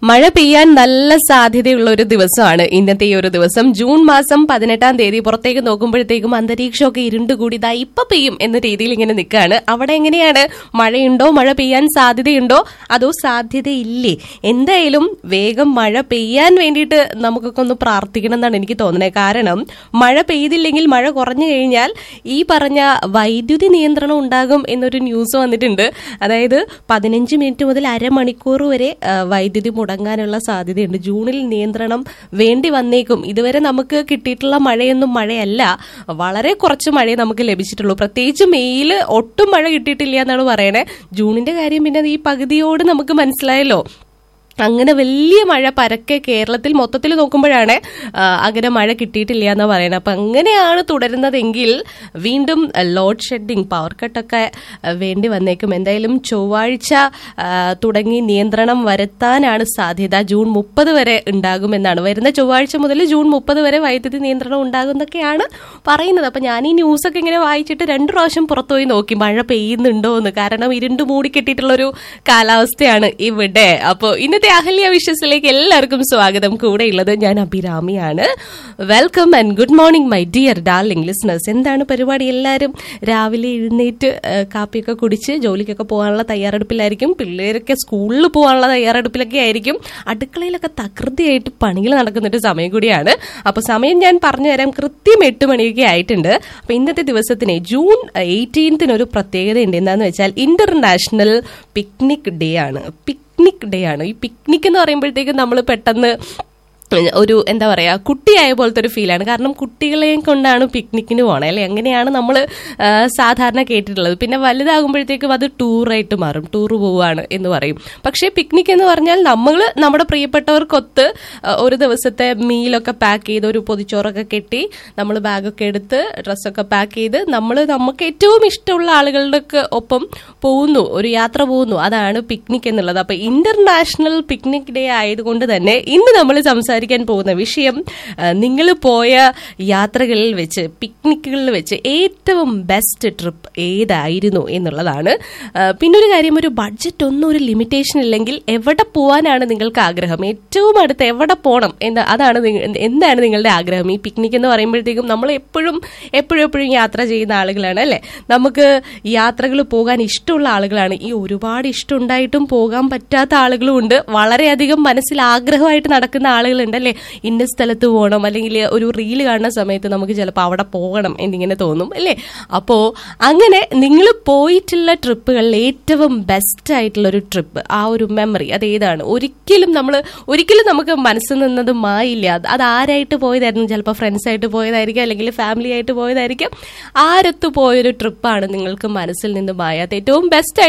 മഴ പെയ്യാൻ നല്ല സാധ്യതയുള്ള ഒരു ദിവസമാണ് ഇന്നത്തെ ഈ ഒരു ദിവസം ജൂൺ മാസം പതിനെട്ടാം തീയതി പുറത്തേക്ക് നോക്കുമ്പോഴത്തേക്കും അന്തരീക്ഷമൊക്കെ ഇരുണ്ടുകൂടി ഇതാ ഇപ്പൊ പെയ്യും എന്ന രീതിയിൽ ഇങ്ങനെ നിൽക്കുകയാണ് അവിടെ എങ്ങനെയാണ് മഴയുണ്ടോ മഴ പെയ്യാൻ സാധ്യതയുണ്ടോ അതോ സാധ്യതയില്ലേ എന്തായാലും വേഗം മഴ പെയ്യാൻ വേണ്ടിയിട്ട് നമുക്കൊക്കെ ഒന്ന് പ്രാർത്ഥിക്കണം എന്നാണ് എനിക്ക് തോന്നുന്നത് കാരണം മഴ പെയ്തില്ലെങ്കിൽ മഴ കുറഞ്ഞു കഴിഞ്ഞാൽ ഈ പറഞ്ഞ വൈദ്യുതി നിയന്ത്രണം ഉണ്ടാകും എന്നൊരു ന്യൂസ് വന്നിട്ടുണ്ട് അതായത് പതിനഞ്ച് മിനിറ്റ് മുതൽ അരമണിക്കൂർ വരെ ആ, വൈദ്യുതി മുടങ്ങാനുള്ള സാധ്യതയുണ്ട് ജൂണിൽ നിയന്ത്രണം വേണ്ടി വന്നേക്കും ഇതുവരെ നമുക്ക് കിട്ടിയിട്ടുള്ള മഴയൊന്നും മഴയല്ല വളരെ കുറച്ച് മഴയെ നമുക്ക് ലഭിച്ചിട്ടുള്ളൂ പ്രത്യേകിച്ച് മെയ്യിൽ ഒട്ടും മഴ കിട്ടിയിട്ടില്ല എന്നാണ് പറയണേ ജൂണിന്റെ കാര്യം പിന്നെ ഈ പകുതിയോട് നമുക്ക് മനസ്സിലായല്ലോ അങ്ങനെ വലിയ മഴ പരക്കെ കേരളത്തിൽ മൊത്തത്തിൽ നോക്കുമ്പോഴാണ് ആ, അങ്ങനെ മഴ കിട്ടിയിട്ടില്ല എന്ന് പറയുന്നത് അപ്പൊ അങ്ങനെയാണ് തുടരുന്നതെങ്കിൽ വീണ്ടും ലോഡ് ഷെഡിങ് പവർ കട്ടൊക്കെ ആ, വേണ്ടി വന്നേക്കും എന്തായാലും ചൊവ്വാഴ്ച ആ, തുടങ്ങി നിയന്ത്രണം വരുത്താനാണ് സാധ്യത ജൂൺ മുപ്പത് വരെ ഉണ്ടാകുമെന്നാണ് വരുന്ന ചൊവ്വാഴ്ച മുതൽ ജൂൺ മുപ്പത് വരെ വൈദ്യുതി നിയന്ത്രണം ഉണ്ടാകുന്നൊക്കെയാണ് പറയുന്നത് അപ്പൊ ഞാൻ ഈ ന്യൂസൊക്കെ ഇങ്ങനെ വായിച്ചിട്ട് രണ്ടു പ്രാവശ്യം പുറത്തുപോയി നോക്കി മഴ പെയ്യുന്നുണ്ടോ എന്ന് കാരണം ഇരുണ്ട് മൂടി കെട്ടിയിട്ടുള്ള ഒരു കാലാവസ്ഥയാണ് ഇവിടെ അപ്പോൾ ഇന്നത്തെ അഹല്യ വിശ്വസിലേക്ക് എല്ലാവർക്കും സ്വാഗതം കൂടെയുള്ളത് ഞാൻ അഭിരാമിയാണ് welcome and good morning my dear darling listeners എന്താണ് പരിപാടി എല്ലാവരും രാവിലെ എഴുന്നേറ്റ് ആ, കാപ്പിയൊക്കെ കുടിച്ച് ജോലിക്കൊക്കെ പോകാനുള്ള തയ്യാറെടുപ്പിലായിരിക്കും പിള്ളേരൊക്കെ സ്കൂളിൽ പോകാനുള്ള തയ്യാറെടുപ്പിലൊക്കെ ആയിരിക്കും അടുക്കളയിലൊക്കെ തകൃതിയായിട്ട് പണികൾ നടക്കുന്ന ഒരു സമയം കൂടിയാണ് അപ്പൊ സമയം ഞാൻ പറഞ്ഞു തരാം കൃത്യം എട്ട് മണിയൊക്കെ ആയിട്ടുണ്ട് അപ്പൊ ഇന്നത്തെ ദിവസത്തിന് ജൂൺ എയ്റ്റീൻത്തിന് ഒരു പ്രത്യേകതയുണ്ട് എന്താന്ന് വെച്ചാൽ ഇന്റർനാഷണൽ പിക്നിക് ഡേ ആണ് പിക്നിക് ഡേ ആണ് ഈ പിക്നിക് എന്ന് പറയുമ്പോഴത്തേക്കും നമ്മൾ പെട്ടെന്ന് ഒരു എന്താ പറയാ കുട്ടിയായ പോലത്തെ ഒരു ഫീലാണ് കാരണം കുട്ടികളെയും കൊണ്ടാണ് പിക്നിക്കിന് പോണേ അല്ലെ അങ്ങനെയാണ് നമ്മൾ സാധാരണ കേട്ടിട്ടുള്ളത് പിന്നെ വലുതാകുമ്പോഴത്തേക്കും അത് ടൂറായിട്ട് മാറും ടൂർ പോവാണ് എന്ന് പറയും പക്ഷേ പിക്നിക് എന്ന് പറഞ്ഞാൽ നമ്മൾ നമ്മുടെ പ്രിയപ്പെട്ടവർക്കൊത്ത് ആ, ഒരു ദിവസത്തെ മീലൊക്കെ പാക്ക് ചെയ്ത് ഒരു പൊതിച്ചോറൊക്കെ കെട്ടി നമ്മൾ ബാഗൊക്കെ എടുത്ത് ഡ്രസ്സൊക്കെ പാക്ക് ചെയ്ത് നമ്മൾ നമുക്ക് ഏറ്റവും ഇഷ്ടമുള്ള ആളുകളുടെ ഒക്കെ ഒപ്പം പോകുന്നു ഒരു യാത്ര പോകുന്നു അതാണ് പിക്നിക് എന്നുള്ളത് അപ്പൊ ഇന്റർനാഷണൽ പിക്നിക് ഡേ ആയതുകൊണ്ട് തന്നെ ഇന്ന് നമ്മൾ സംസാരിക്കാൻ പോകുന്ന വിഷയം നിങ്ങൾ പോയ യാത്രകളിൽ വെച്ച് പിക്നിക്കുകളിൽ വെച്ച് ഏറ്റവും ബെസ്റ്റ് ട്രിപ്പ് ഏതായിരുന്നു എന്നുള്ളതാണ് ആ, പിന്നെ ഒരു കാര്യം ഒരു ബഡ്ജറ്റ് ഒന്നും ഒരു ലിമിറ്റേഷൻ ഇല്ലെങ്കിൽ എവിടെ പോകാനാണ് നിങ്ങൾക്ക് ആഗ്രഹം ഏറ്റവും അടുത്ത് എവിടെ പോകണം എന്ന് അതാണ് നിങ്ങ- എന്താണ് നിങ്ങളുടെ ആഗ്രഹം ഈ പിക്നിക് എന്ന് പറയുമ്പോഴത്തേക്കും നമ്മൾ എപ്പോഴും എപ്പോഴും എപ്പോഴും യാത്ര ചെയ്യുന്ന ആളുകളാണ് അല്ലെ നമുക്ക് യാത്രകൾ പോകാൻ ഇഷ്ടമുള്ള ആളുകളാണ് ഈ ഒരുപാട് ഇഷ്ടമുണ്ടായിട്ടും പോകാൻ പറ്റാത്ത ആളുകളും ഉണ്ട് വളരെയധികം മനസ്സിൽ ആഗ്രഹമായിട്ട് നടക്കുന്ന ആളുകളുണ്ട് അല്ലെ ഇന്ന സ്ഥലത്ത് പോകണം അല്ലെങ്കിൽ ഒരു റീല് കാണുന്ന സമയത്ത് നമുക്ക് ചിലപ്പോൾ അവിടെ പോകണം എന്നിങ്ങനെ തോന്നും അല്ലേ അപ്പോ അങ്ങനെ നിങ്ങൾ പോയിട്ടുള്ള ട്രിപ്പുകളിൽ ഏറ്റവും ബെസ്റ്റ് ആയിട്ടുള്ള ഒരു ട്രിപ്പ് ആ ഒരു മെമ്മറി അത് ഏതാണ് ഒരിക്കലും നമ്മൾ ഒരിക്കലും നമുക്ക് മനസ്സിൽ നിന്നത് മായില്ല അത് അത് ആരായിട്ട് പോയതായിരുന്നു ചിലപ്പോൾ ഫ്രണ്ട്സ് ആയിട്ട് പോയതായിരിക്കും അല്ലെങ്കിൽ ഫാമിലി ആയിട്ട് പോയതായിരിക്കും ആരത്ത് പോയൊരു ട്രിപ്പാണ് നിങ്ങൾക്ക് മനസ്സിൽ നിന്ന് മായാത്ത ഏറ്റവും ബെസ്റ്റ്